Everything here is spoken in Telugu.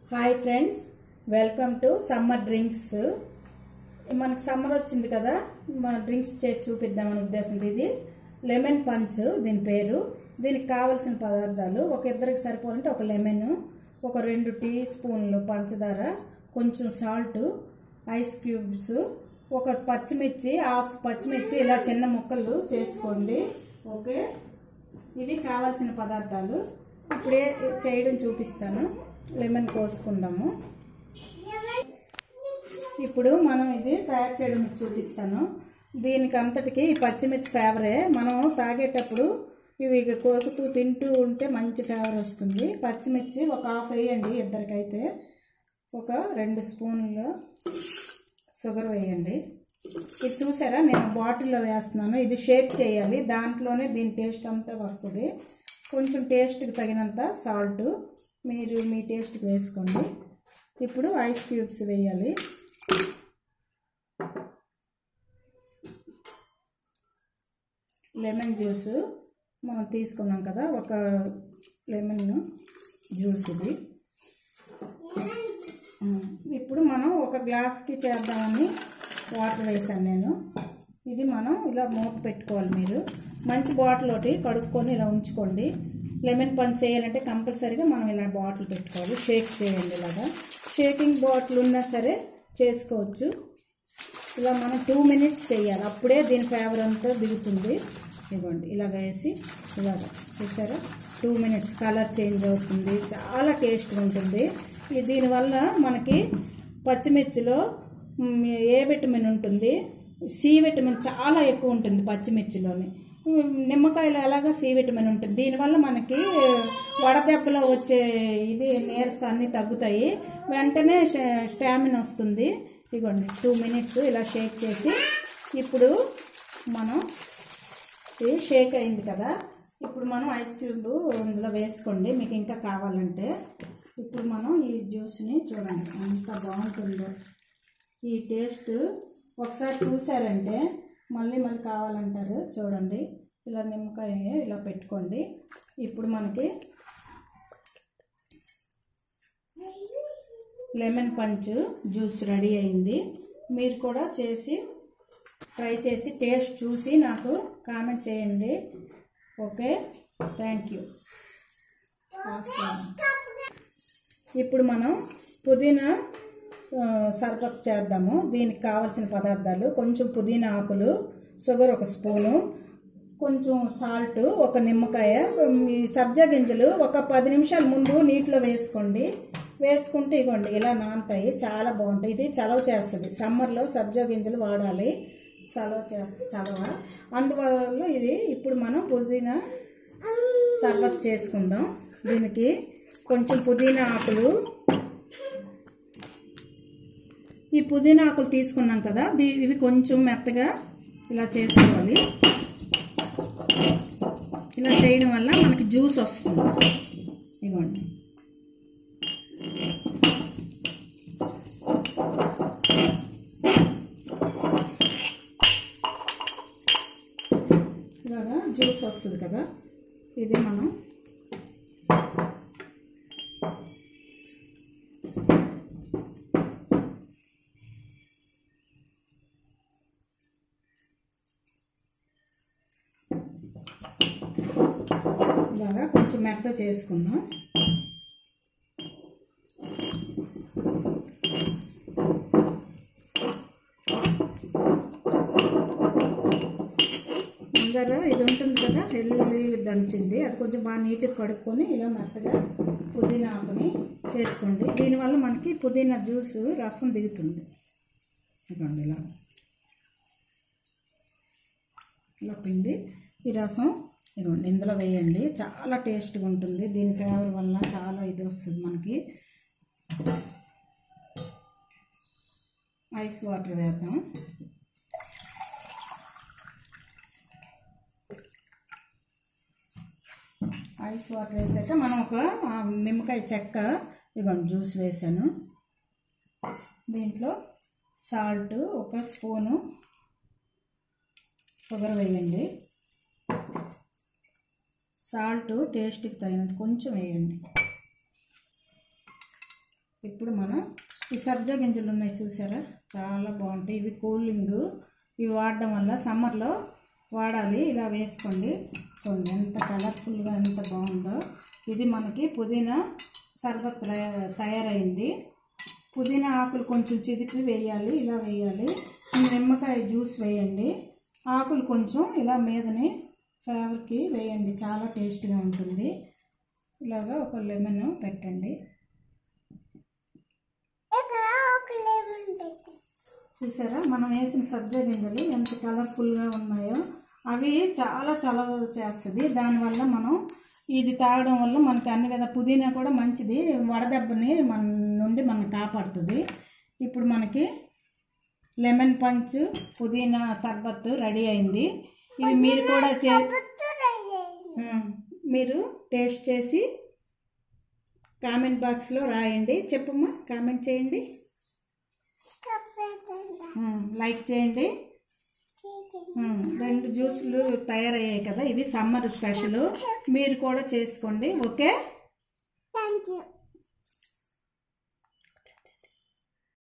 hi friends welcome to summer drinks మనకు సమ్మర్ వచ్చింది కదా మన డ్రింక్స్ చేసి చూపిద్దామనే ఉద్దేశంతో ఇది లెమన్ పంచ్ దీని పేరు దీనికి కావలసిన పదార్థాలు ఒక ఇద్దరికి సరిపోవాలంటే ఒక లెమన్ ఒక రెండు టీ స్పూన్లు పంచదార కొంచెం సాల్ట్ ఐస్ క్యూబ్స్ ఒక పచ్చిమిర్చి హాఫ్ పచ్చిమిర్చి ఇలా చిన్న ముక్కలు చేసుకోండి ఓకే ఇవి కావాల్సిన పదార్థాలు ఇప్పుడే చేయడం చూపిస్తాను లెమన్ కోసుకుందాము ఇప్పుడు మనం ఇది తయారు చేయడం మీకు చూపిస్తాను దీనికి అంతటికి ఈ పచ్చిమిర్చి ఫేవరే మనం తాగేటప్పుడు ఇవి కొరుకుతూ తింటూ ఉంటే మంచి ఫేవర్ వస్తుంది పచ్చిమిర్చి ఒక హాఫ్ వేయండి ఇద్దరికైతే ఒక రెండు స్పూన్లు షుగర్ వేయండి ఇది చూసారా నేను బాటిల్లో వేస్తున్నాను ఇది షేక్ చేయాలి దాంట్లోనే దీని టేస్ట్ అంతా వస్తుంది కొంచెం టేస్ట్కి తగినంత సాల్ట్ మీరు మీ టేస్ట్కి వేసుకోండి ఇప్పుడు ఐస్ క్యూబ్స్ వేయాలి లెమన్ జ్యూస్ మనం తీసుకున్నాం కదా ఒక లెమన్ జ్యూస్ ఇది ఇప్పుడు మనం ఒక గ్లాస్కి చేద్దామని వాటర్ వేసాను నేను ఇది మనం ఇలా మూత పెట్టుకోవాలి మీరు మంచి బాటిల్ ఒకటి కడుక్కొని ఇలా ఉంచుకోండి లెమన్ పంచ్ చేయాలంటే కంపల్సరీగా మనం ఇలా బాటిల్ పెట్టుకోవాలి షేక్ చేయండి ఇలాగా షేకింగ్ బాటిల్ ఉన్నా సరే చేసుకోవచ్చు ఇలా మనం టూ మినిట్స్ చేయాలి అప్పుడే దీని ఫ్లేవర్ అంతా దిగుతుంది ఇవ్వండి ఇలాగ వేసి ఇలాగ చూసారా టూ మినిట్స్ కలర్ చేంజ్ అవుతుంది చాలా టేస్ట్ ఉంటుంది ఈ దీనివల్ల మనకి పచ్చిమిర్చిలో మ్, ఏ విటమిన్ ఉంటుంది సి విటమిన్ చాలా ఎక్కువ ఉంటుంది పచ్చిమిర్చిలోని మ్, నిమ్మకాయలో ఎలాగో సి విటమిన్ ఉంటుంది దీనివల్ల మనకి వడదెబ్బలో వచ్చే ఇది నీరస అన్నీ తగ్గుతాయి వెంటనే స్టామిన్ వస్తుంది ఇదిగోండి టూ మినిట్స్ ఇలా షేక్ చేసి ఇప్పుడు మనం ఇది షేక్ అయింది కదా ఇప్పుడు మనం ఐస్ క్యూబ్ ఇందులో వేసుకోండి మీకు ఇంకా కావాలంటే ఇప్పుడు మనం ఈ జ్యూస్ని చూడండి ఎంత బాగుంటుందో ఈ టేస్ట్ ఒకసారి చూసారంటే మళ్ళీ మళ్ళీ కావాలంటారు చూడండి ఇలా నిమ్మకాయ ఇలా పెట్టుకోండి ఇప్పుడు మనకి లెమన్ పంచ్ జ్యూస్ రెడీ అయింది మీరు కూడా చేసి ట్రై చేసి టేస్ట్ చూసి నాకు కామెంట్ చేయండి ఓకే థ్యాంక్ యూ ఇప్పుడు మనం పుదీనా ఆ, సర్బత్ చేద్దాము దీనికి కావాల్సిన పదార్థాలు కొంచెం పుదీనా ఆకులు షుగర్ ఒక స్పూను కొంచెం సాల్ట్ ఒక నిమ్మకాయ ఈ సబ్జా గింజలు ఒక పది నిమిషాల ముందు నీటిలో వేసుకోండి వేసుకుంటే ఇవ్వండి ఇలా నానతాయి చాలా బాగుంటాయి ఇది చలవ చేస్తుంది సమ్మర్లో సబ్జా గింజలు వాడాలి చలవ చేస్త చలవ అందువల్ల ఇది ఇప్పుడు మనం పుదీనా సర్బత్ చేసుకుందాం దీనికి కొంచెం పుదీనా ఆకులు ఈ పుదీనా ఆకులు తీసుకున్నాం కదా దీ- ఇవి కొంచెం మెత్తగా ఇలా చేసుకోవాలి ఇలా చేయడం వల్ల మనకి జ్యూస్ వస్తుంది ఇదిగోండి ఇలాగా జ్యూస్ వస్తుంది కదా ఇది మనం ఇలాగా కొంచెం మెత్త చేసుకుందాం ముందర ఇది ఉంటుంది కదా వెల్లుల్లి దంచింది అది కొంచెం బాగా నీట్గా కడుక్కొని ఇలా మెత్తగా పుదీనా ఆకుని చేసుకోండి దీనివల్ల మనకి పుదీనా జ్యూస్ రసం దిగుతుంది ఇదిగోండి ఇలా ఇలా పిండి ఈ రసం ఇదిగోండి ఇందులో వేయండి చాలా టేస్ట్గా ఉంటుంది దీని ఫ్లేవర్ వల్ల చాలా ఇది వస్తుంది మనకి ఐస్ వాటర్ వేద్దాం ఐస్ వాటర్ వేసాక మనం ఒక ఆ, నిమ్మకాయ చెక్క ఇదిగోండి జ్యూస్ వేసాను దీంట్లో సాల్ట్ ఒక స్పూను షుగర్ వేయండి సాల్ట్ టేస్ట్కి తగినంత కొంచెం వేయండి ఇప్పుడు మనం ఈ సబ్జా గింజలు ఉన్నాయి చూసారా చాలా బాగుంటాయి ఇవి కూలింగ్ ఇవి వాడడం వల్ల సమ్మర్లో వాడాలి ఇలా వేసుకోండి చూడండి ఎంత కలర్ఫుల్గా ఎంత బాగుందో ఇది మనకి పుదీనా సర్బత్ తయా- తయారైంది పుదీనా ఆకులు కొంచెం చిదిపి వేయాలి ఇలా వేయాలి ఈ నిమ్మకాయ జ్యూస్ వేయండి ఆకులు కొంచెం ఇలా మీదని ఫ్లేవర్కి వేయండి చాలా టేస్ట్గా ఉంటుంది ఇలాగా ఒక లెమన్ పెట్టండి చూసారా మనం వేసిన సబ్జా గింజలు ఎంత కలర్ఫుల్గా ఉన్నాయో అవి చాలా చలవ చేస్తుంది దానివల్ల మనం ఇది తాగడం వల్ల మనకి అన్ని విధ పుదీనా కూడా మంచిది వడదెబ్బని మన నుండి మనం కాపాడుతుంది ఇప్పుడు మనకి లెమన్ పంచ్ పుదీనా సర్బత్ రెడీ అయింది ఇది మీరు కూడా చే ఉమ్, మీరు టేస్ట్ చేసి కామెంట్ బాక్స్లో రాయండి చెప్పమ్మా కామెంట్ చేయండి ఉమ్, లైక్ చేయండి ఉమ్, రెండు జ్యూసులు తయారయ్యాయి కదా ఇవి సమ్మర్ స్పెషల్ మీరు కూడా చేసుకోండి ఓకే థ్యాంక్ యూ